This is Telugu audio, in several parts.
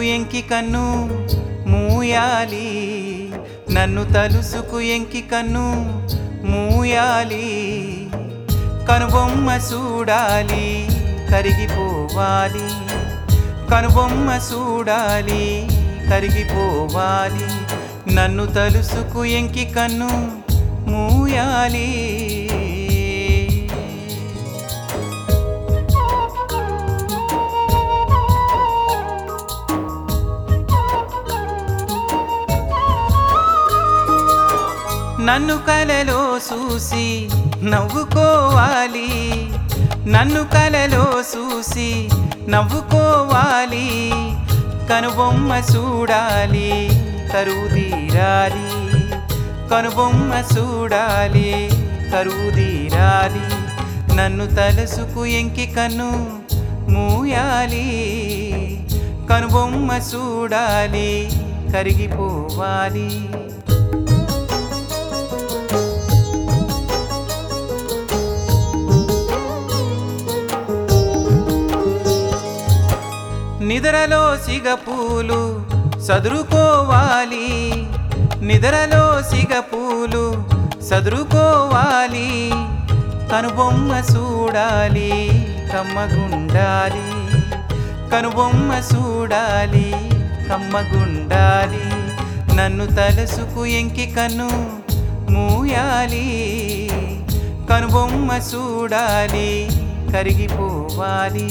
ఎంకి కన్ను మూయాలి నన్ను తలుసుకు ఎంకి కన్ను మూయాలి కనుబొమ్మ చూడాలి కరిగిపోవాలి కనుబొమ్మ చూడాలి కరిగిపోవాలి నన్ను తలుసుకు ఎంకి కన్ను మూయాలి నన్ను కలలో చూసి నవ్వుకోవాలి నన్ను కలలో చూసి నవ్వుకోవాలి కనుబొమ్మ చూడాలి కరువు తీరాలి కనుబొమ్మ చూడాలి కరువు తీరాలి నన్ను తలసుకు ఎంకి కన్ను మూయాలి కనుబొమ్మ చూడాలి కరిగిపోవాలి నిద్రలో సిగపూలు సదురుకోవాలి నిద్రలో సిగపూలు సదురుకోవాలి కనుబొమ్మ చూడాలి కమ్మగుండాలి కనుబొమ్మ చూడాలి కమ్మగుండాలి నన్ను తలసుకు ఎంకి కన్ను మూయాలి కనుబొమ్మ చూడాలి కరిగిపోవాలి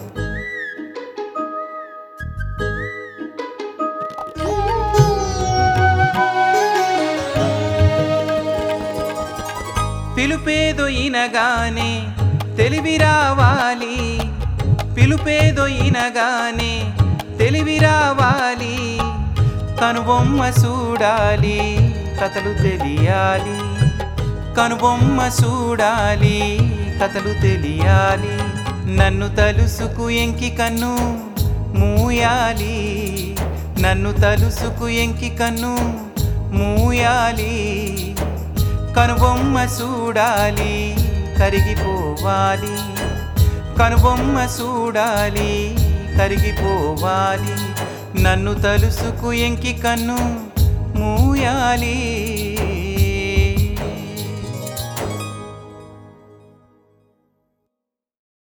పిలుపేదో ఇనగానే తెలివి రావాలి పిలుపేదో ఇనగానే తెలివి రావాలి కనుబొమ్మ చూడాలి కథలు తెలియాలి కనుబొమ్మ చూడాలి కథలు తెలియాలి నన్ను తలుసుకు ఎంకి కన్ను మూయాలి నన్ను తలుసుకు ఎంకి కన్ను మూయాలి కనుబొమ్మ చూడాలి కరిగిపోవాలి కనుబొమ్మ చూడాలి కరిగిపోవాలి నన్ను తలుసుకు ఎంకి కన్ను మూయాలి